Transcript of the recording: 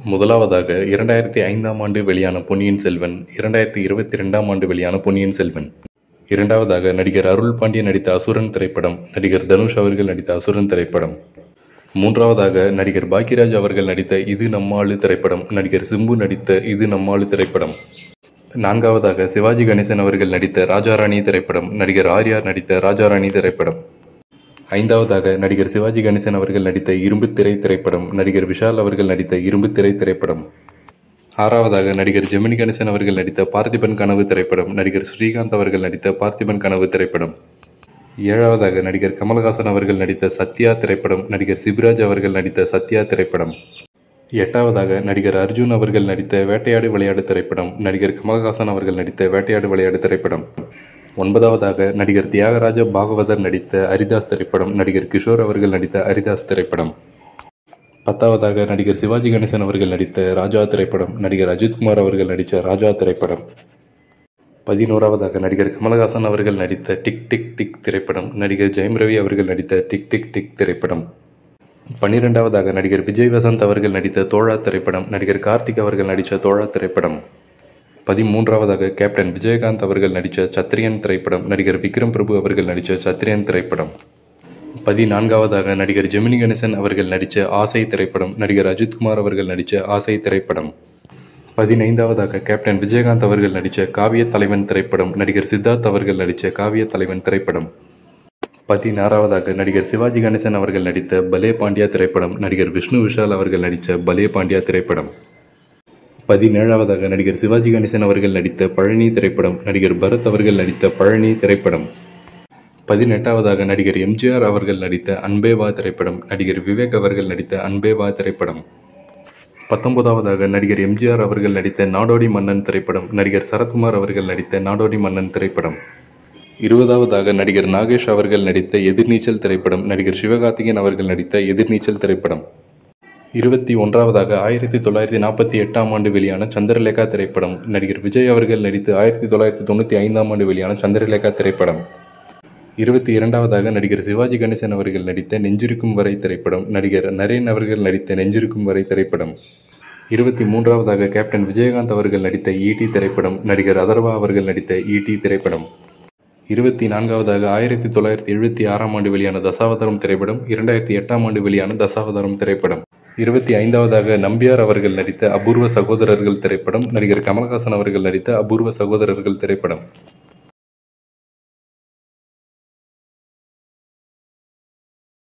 முதலாவதாக இரண்டாயிரத்தி ஐந்தாம் ஆண்டு வெளியான பொன்னியின் செல்வன் இரண்டாயிரத்தி இருபத்தி ரெண்டாம் ஆண்டு வெளியான பொன்னியின் செல்வன் இரண்டாவதாக நடிகர் அருள் பாண்டியன் நடித்த அசுரன் திரைப்படம் நடிகர் தனுஷ் அவர்கள் நடித்த அசுரன் திரைப்படம் மூன்றாவதாக நடிகர் பாக்யராஜ் அவர்கள் நடித்த இது நம்மாளு திரைப்படம் நடிகர் சிம்பு நடித்த இது நம்மாளு திரைப்படம் நான்காவதாக சிவாஜி கணேசன் அவர்கள் நடித்த ராஜாராணி திரைப்படம் நடிகர் ஆர்யார் நடித்த ராஜாராணி திரைப்படம் ஐந்தாவதாக நடிகர் சிவாஜி கணேசன் அவர்கள் நடித்த இரும்பு திரை திரைப்படம் நடிகர் விஷால் அவர்கள் நடித்த இரும்பு திரை திரைப்படம் ஆறாவதாக நடிகர் ஜெமினி கணேசன் அவர்கள் நடித்த பார்த்திபன் கனவு திரைப்படம் நடிகர் ஸ்ரீகாந்த் அவர்கள் நடித்த பார்த்திபன் கனவு திரைப்படம் ஏழாவதாக நடிகர் கமல்ஹாசன் அவர்கள் நடித்த சத்யா திரைப்படம் நடிகர் சிவராஜ் அவர்கள் நடித்த சத்யா திரைப்படம் எட்டாவதாக நடிகர் அர்ஜுன் அவர்கள் நடித்த வேட்டையாடு விளையாடு திரைப்படம் நடிகர் கமல்ஹாசன் அவர்கள் நடித்த வேட்டையாடு விளையாடு திரைப்படம் ஒன்பதாவதாக நடிகர் தியாகராஜ பாகவதர் நடித்த ஹரிதாஸ் திரைப்படம் நடிகர் கிஷோர் அவர்கள் நடித்த ஹரிதாஸ் திரைப்படம் பத்தாவதாக நடிகர் சிவாஜி கணேசன் அவர்கள் நடித்த ராஜா திரைப்படம் நடிகர் அஜித்குமார் அவர்கள் நடித்த ராஜா திரைப்படம் பதினோராவதாக நடிகர் கமலஹாசன் அவர்கள் நடித்த டிக் டிக் டிக் திரைப்படம் நடிகர் ஜெயம் ரவி அவர்கள் நடித்த டிக் டிக் டிக் திரைப்படம் பன்னிரெண்டாவதாக நடிகர் விஜய் வசந்த் அவர்கள் நடித்த தோழா திரைப்படம் நடிகர் கார்த்திக் அவர்கள் நடித்த தோழா திரைப்படம் பதிமூன்றாவதாக கேப்டன் விஜயகாந்த் அவர்கள் நடித்த சத்திரியன் திரைப்படம் நடிகர் விக்ரம் பிரபு அவர்கள் நடித்த சத்திரியன் திரைப்படம் பதினான்காவதாக நடிகர் ஜெமினி கணேசன் அவர்கள் நடித்த ஆசை திரைப்படம் நடிகர் அஜித்குமார் அவர்கள் நடித்த ஆசை திரைப்படம் பதினைந்தாவதாக கேப்டன் விஜயகாந்த் அவர்கள் நடித்த காவிய தலைவன் திரைப்படம் நடிகர் சித்தார்த் அவர்கள் நடித்த காவிய தலைவன் திரைப்படம் பதினாறாவதாக நடிகர் சிவாஜி கணேசன் அவர்கள் நடித்த பலே பாண்டியா திரைப்படம் நடிகர் விஷ்ணு விஷால் அவர்கள் நடித்த பலே பாண்டியா திரைப்படம் பதினேழாவதாக நடிகர் சிவாஜி கணேசன் அவர்கள் நடித்த பழனி திரைப்படம் நடிகர் பரத் அவர்கள் நடித்த பழனி திரைப்படம் பதினெட்டாவதாக நடிகர் எம்ஜிஆர் அவர்கள் நடித்த அன்பேவா திரைப்படம் நடிகர் விவேக் அவர்கள் நடித்த அன்பேவா திரைப்படம் பத்தொன்பதாவதாக நடிகர் எம்ஜிஆர் அவர்கள் நடித்த நாடோடி மன்னன் திரைப்படம் நடிகர் சரத்குமார் அவர்கள் நடித்த நாடோடி மன்னன் திரைப்படம் இருபதாவதாக நடிகர் நாகேஷ் அவர்கள் நடித்த எதிர்நீச்சல் திரைப்படம் நடிகர் சிவகார்த்திகேயன் அவர்கள் நடித்த எதிர்நீச்சல் திரைப்படம் இருபத்தி ஒன்றாவதாக ஆயிரத்தி தொள்ளாயிரத்தி நாற்பத்தி எட்டாம் ஆண்டு வெளியான சந்திரலேகா திரைப்படம் நடிகர் விஜய் அவர்கள் நடித்து ஆயிரத்தி தொள்ளாயிரத்தி தொண்ணூற்றி ஐந்தாம் ஆண்டு வெளியான சந்திரலேகா திரைப்படம் இருபத்தி இரண்டாவதாக நடிகர் சிவாஜி கணேசன் அவர்கள் நடித்த நெஞ்சிருக்கும் வரை திரைப்படம் நடிகர் நரேன் அவர்கள் நடித்த நெஞ்சிருக்கும் வரை திரைப்படம் இருபத்தி மூன்றாவதாக கேப்டன் விஜயகாந்த் அவர்கள் நடித்த ஈடி திரைப்படம் நடிகர் அதர்வா அவர்கள் நடித்த ஈடி திரைப்படம் இருபத்தி நான்காவதாக ஆயிரத்தி தொள்ளாயிரத்தி எழுபத்தி ஆறாம் ஆண்டு வெளியான தசாவதாரம் திரைப்படம் இரண்டாயிரத்தி எட்டாம் ஆண்டு வெளியான தசாவதாரம் திரைப்படம் இருபத்தி ஐந்தாவதாக நம்பியார் அவர்கள் நடித்த அபூர்வ சகோதரர்கள் திரைப்படம் நடிகர் கமல்ஹாசன் அவர்கள் நடித்த அபூர்வ சகோதரர்கள் திரைப்படம்